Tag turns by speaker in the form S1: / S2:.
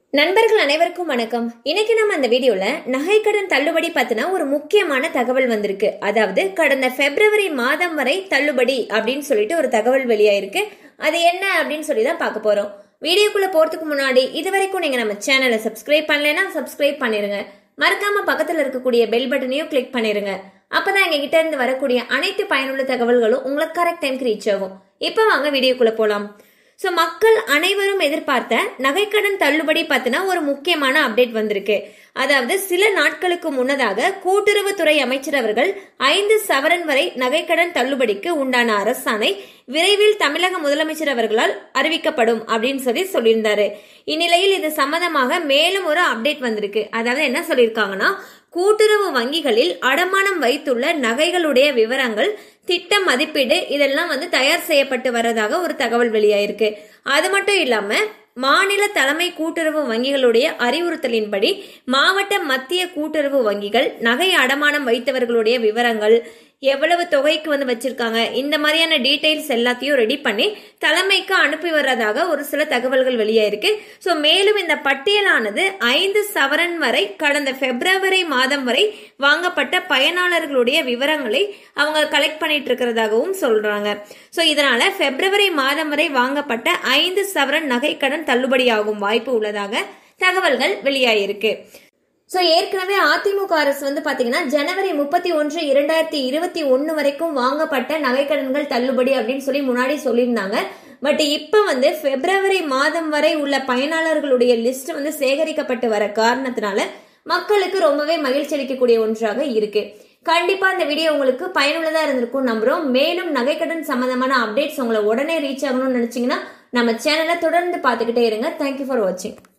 S1: நண்பர்கள் அனைவருக்கும் வணக்கம் இன்னைக்கு நம்ம அந்த வீடியோல நகைக்கடன் தள்ளுபடி பத்தின ஒரு முக்கியமான தகவல் வந்திருக்கு அதாவது கடந்த பிப்ரவரி மாதம் வரை தள்ளுபடி அப்படின்னு சொல்லிட்டு ஒரு தகவல் வெளியாயிருக்கு அது என்ன அப்படின்னு சொல்லி தான் பார்க்க போறோம் வீடியோக்குள்ள போறதுக்கு முன்னாடி இது வரைக்கும் நீங்க நம்ம சேனலை சப்ஸ்கிரைப் பண்ணலைன்னா சப்ஸ்கிரைப் பண்ணிருங்க மறக்காம பக்கத்துல இருக்கக்கூடிய பெல் பட்டனையும் கிளிக் பண்ணிருங்க அப்பதான் எங்க கிட்ட இருந்து வரக்கூடிய அனைத்து பயனுள்ள தகவல்களும் உங்களுக்கு கரெக்ட் டைம்க்கு ரீச் ஆகும் இப்போ வாங்க வீடியோக்குள்ள போலாம் ஸோ மக்கள் அனைவரும் எதிர்பார்த்த நகைக்கடன் தள்ளுபடி பத்தின ஒரு முக்கியமான அப்டேட் வந்திருக்கு அதாவது சில நாட்களுக்கு முன்னதாக கூட்டுறவுத்துறை அமைச்சர் அவர்கள் ஐந்து சவரன் வரை நகைக்கடன் தள்ளுபடிக்கு உண்டான அரசாணை விரைவில் தமிழக முதலமைச்சர் அவர்களால் அறிவிக்கப்படும் அப்படின்னு சொல்லி சொல்லியிருந்தாரு இந்நிலையில் இது சம்பந்தமாக மேலும் ஒரு அப்டேட் வந்திருக்கு அதாவது என்ன சொல்லியிருக்காங்கன்னா கூட்டுறவு வங்கிகளில் அடமானம் வைத்துள்ள நகைகளுடைய விவரங்கள் திட்ட மதிப்பீடு இதெல்லாம் வந்து தயார் செய்யப்பட்டு வர்றதாக ஒரு தகவல் வெளியாயிருக்கு அது மட்டும் இல்லாம மாநில தலைமை கூட்டுறவு வங்கிகளுடைய அறிவுறுத்தலின்படி மாவட்ட மத்திய கூட்டுறவு வங்கிகள் நகை அடமானம் வைத்தவர்களுடைய விவரங்கள் எவ்வளவு தொகைக்கு வந்து வச்சிருக்காங்க இந்த மாதிரியான டீடைல்ஸ் எல்லாத்தையும் ரெடி பண்ணி தலைமைக்கு அனுப்பி வர்றதாக ஒரு சில தகவல்கள் வெளியாயிருக்கு ஸோ மேலும் இந்த பட்டியலானது ஐந்து சவரன் வரை கடந்த பிப்ரவரி மாதம் வரை வாங்கப்பட்ட பயனாளர்களுடைய விவரங்களை அவங்க கலெக்ட் பண்ணிட்டு இருக்கிறதாகவும் சொல்றாங்க ஸோ இதனால பிப்ரவரி மாதம் வரை வாங்கப்பட்ட ஐந்து சவரன் நகைக்கடன் தள்ளுபடியாகும் வாய்ப்பு உள்ளதாக தகவல்கள் வெளியாயிருக்கு ஸோ ஏற்கனவே அதிமுக அரசு வந்து பாத்தீங்கன்னா ஜனவரி முப்பத்தி ஒன்று இரண்டாயிரத்தி இருபத்தி ஒன்று வரைக்கும் வாங்கப்பட்ட நகைக்கடன்கள் தள்ளுபடி அப்படின்னு சொல்லி முன்னாடி சொல்லியிருந்தாங்க பட் இப்போ வந்து பிப்ரவரி மாதம் வரை உள்ள பயனாளர்களுடைய லிஸ்ட் வந்து சேகரிக்கப்பட்டு வர காரணத்தினால மக்களுக்கு ரொம்பவே மகிழ்ச்சி அளிக்கக்கூடிய ஒன்றாக இருக்கு கண்டிப்பா இந்த வீடியோ உங்களுக்கு பயனுள்ளதா இருந்திருக்கும் நம்புறோம் மேலும் நகைக்கடன் சம்பந்தமான அப்டேட்ஸ் உங்களை உடனே ரீச் ஆகணும்னு நினைச்சீங்கன்னா நம்ம சேனலை தொடர்ந்து பார்த்துக்கிட்டே இருங்க தேங்க்யூ ஃபார் வாட்சிங்